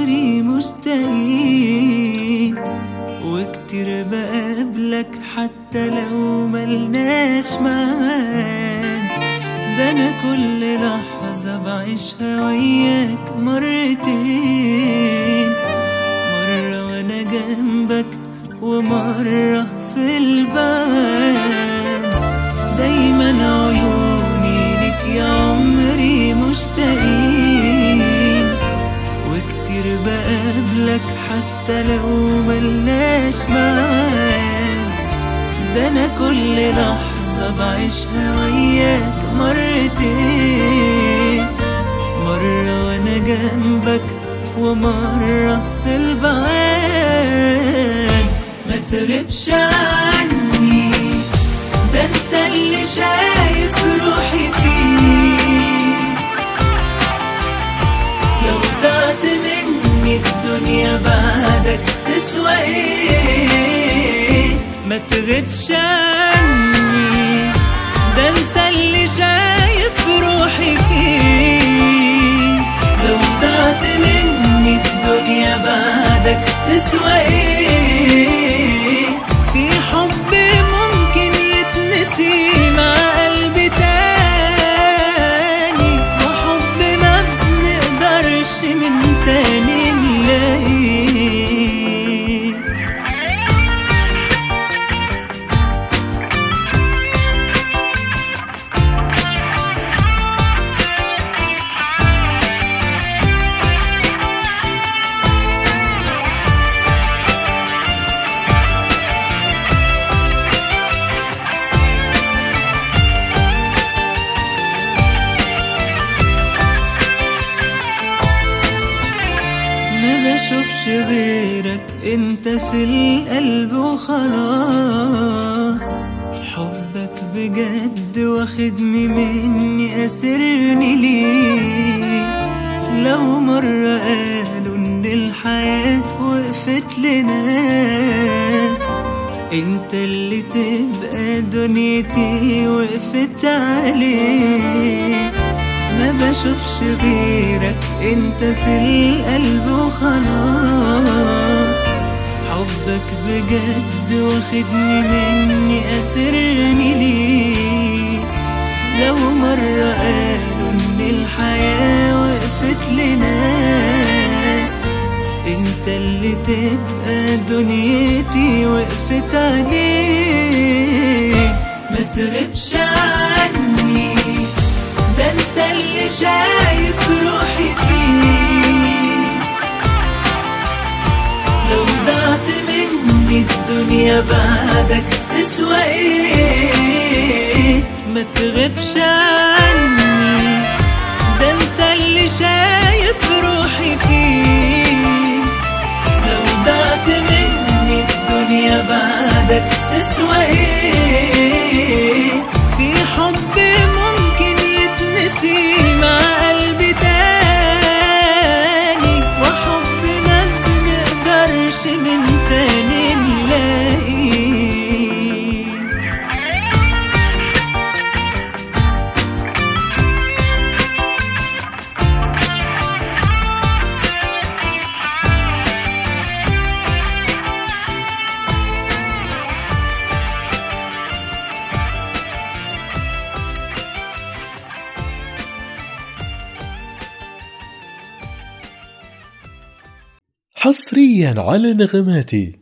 عمري مشتاقين وكتير بقابلك حتى لو ملناش معاد ده انا كل لحظة بعيشها وياك مرتين مرة وانا جنبك ومرة في البعد دايما عيوني لك يا عمري مشتاقين وكتير بقابلك حتى لو ملناش معاد ده انا كل لحظة بعيشها وياك مرتين مرة وانا جنبك ومرة في البعاد ما تغيبش عني ده انت اللي شايف روحي فيه لو ضعت مني الدنيا بعدك تسوى ايه ما تغيبش عني ده انت اللي شايف روحي فيه لو ضعت مني الدنيا بعدك تسوى ايه في حب ممكن يتنسي مع قلبي تاني وحب ما بنقدرش من تاني نلاقيه ما بشوفش غيرك انت في القلب وخلاص حبك بجد واخدني مني اسرني ليه لو مرة قالوا ان الحياة وقفت لناس انت اللي تبقى دنيتي وقفت عليك ما بشوفش غيرك انت في القلب وخلاص حبك بجد واخدني مني اسرني ليه لو مرة قالوا ان الحياة وقفت لناس انت اللي تبقى دنيتي وقفت عليك ما تغيبش عني ده انت اللي شايف روحي فيه لو ضعت مني الدنيا بعدك تسوى ايه ما تغيبش عني ده انت اللي شايف روحي فيه لو ضعت مني الدنيا بعدك تسوى ايه في حب ممكن يتنسي مع قلبي تاني وحب ما بنقدرش من تاني نلاقيه حصريا على نغماتي